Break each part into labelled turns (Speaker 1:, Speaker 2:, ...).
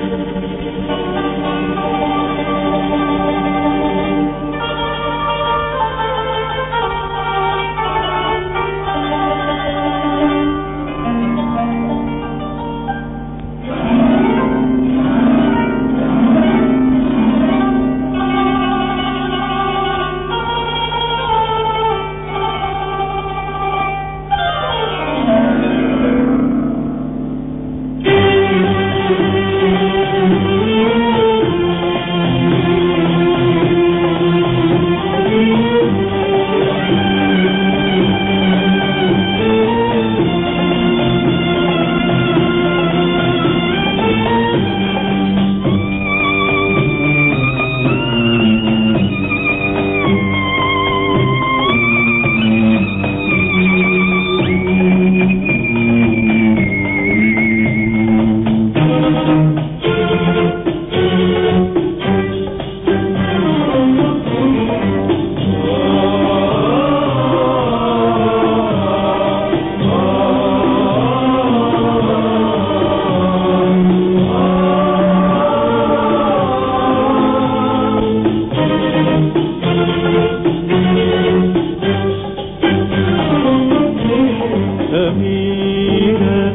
Speaker 1: أميرة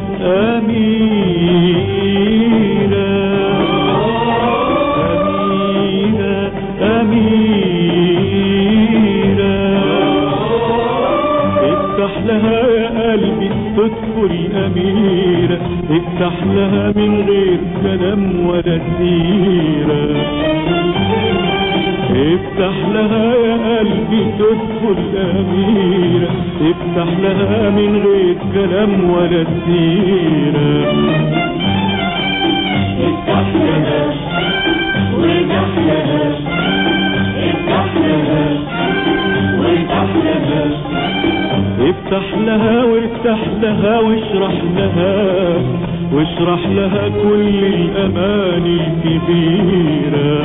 Speaker 1: أميرة أميرة أميرة افتح لها يا قلبي تدخل أميرة افتح لها من غير كلام ولا سيرة افتح لها يا قلبي تدخل أميرة افتح لها من غير كلام ولا سيرة
Speaker 2: افتح لها وافتح لها افتح لها وافتح لها
Speaker 1: افتح لها وارتاح لها واشرح لها واشرح لها كل الأماني الكبيرة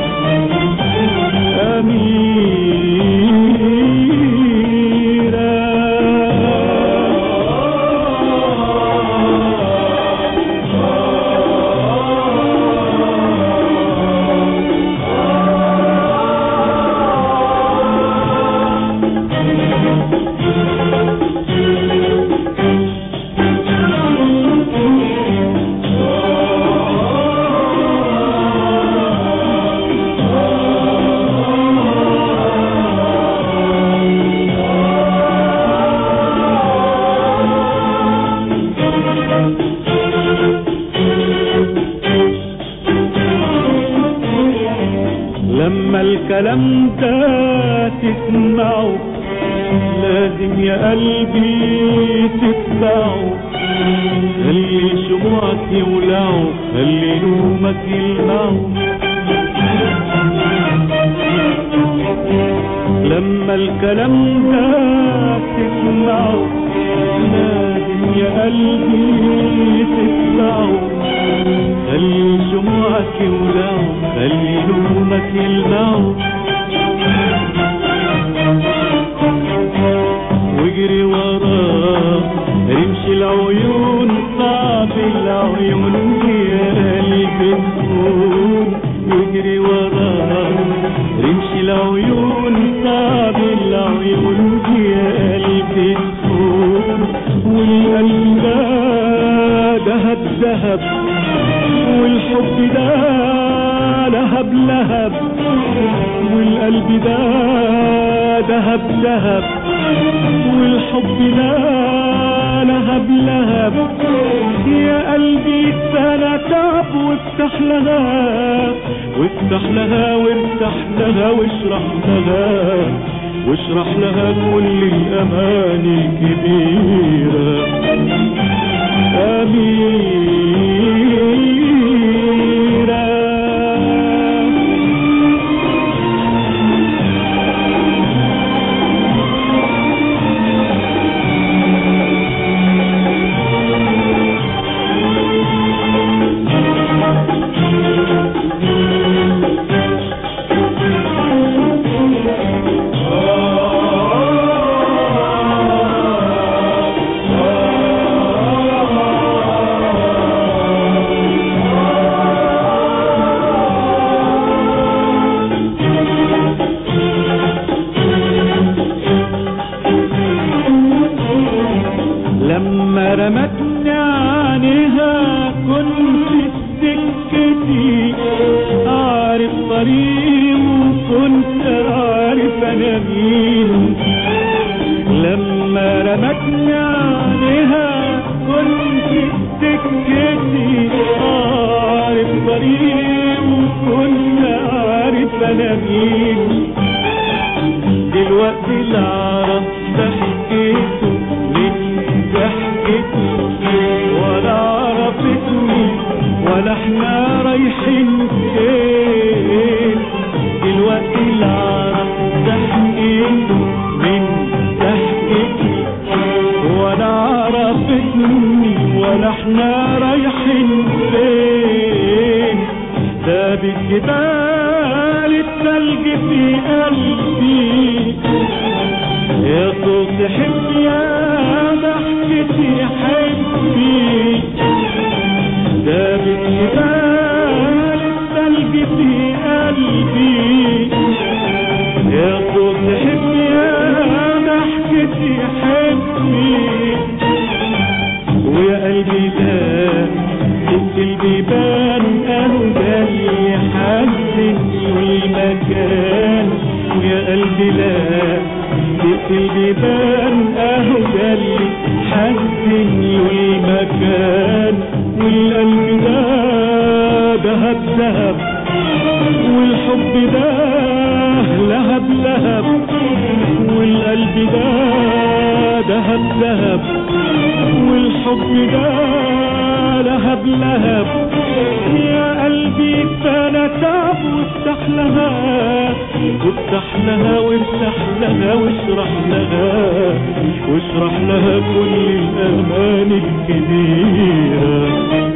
Speaker 1: لما الكلام ده تسمعه لازم يا قلبي تتبعه خلي شموعك يولعوا خلي نومك يلمعوا لما الكلام ده تسمعه لازم يا قلبي تتبعه خلي شموعك يولعوا خلي نومك يلمعوا واجري وراه رمش العيون صعب العيون يا قلبي تكون واجري وراه رمش العيون صعب العيون يا قلبي تكون والقلب ده دهب دهب والحب ده لهب لهب والقلب ده دهب دهب والحب ده لهب لهب يا قلبي سنة تعب وافتح لها وافتح لها وارتاح لها واشرح لها واشرح لها كل الأماني الكبيرة أميرة انا مين دلوقتي اللي اعرف ضحكته من ضحكتي ولا عرفتني ولا احنا رايحين فين دلوقتي اللي اعرف ضحكته من ضحكتي ولا عرفتني ولا احنا رايحين فين ده بالجبال التلج في قلبي يا صوت حب يا ضحكتي حبي ده بالجبال التلج في قلبي يا صوت حب يا ضحكتي حبي ويا قلبي لا انت البيبان اهو ده اللي حزن والمكان ويا قلبي لا انت البيبان اهو ده اللي حزن والمكان والقلب ده دهب دهب والحب ده لهب لهب والقلب ده دهب دهب والحب ده لهب لهب يا قلبي فانا تعب وافتح لها وافتح لها وافتح لها واشرح لها واشرح لها كل الاماني الكبيره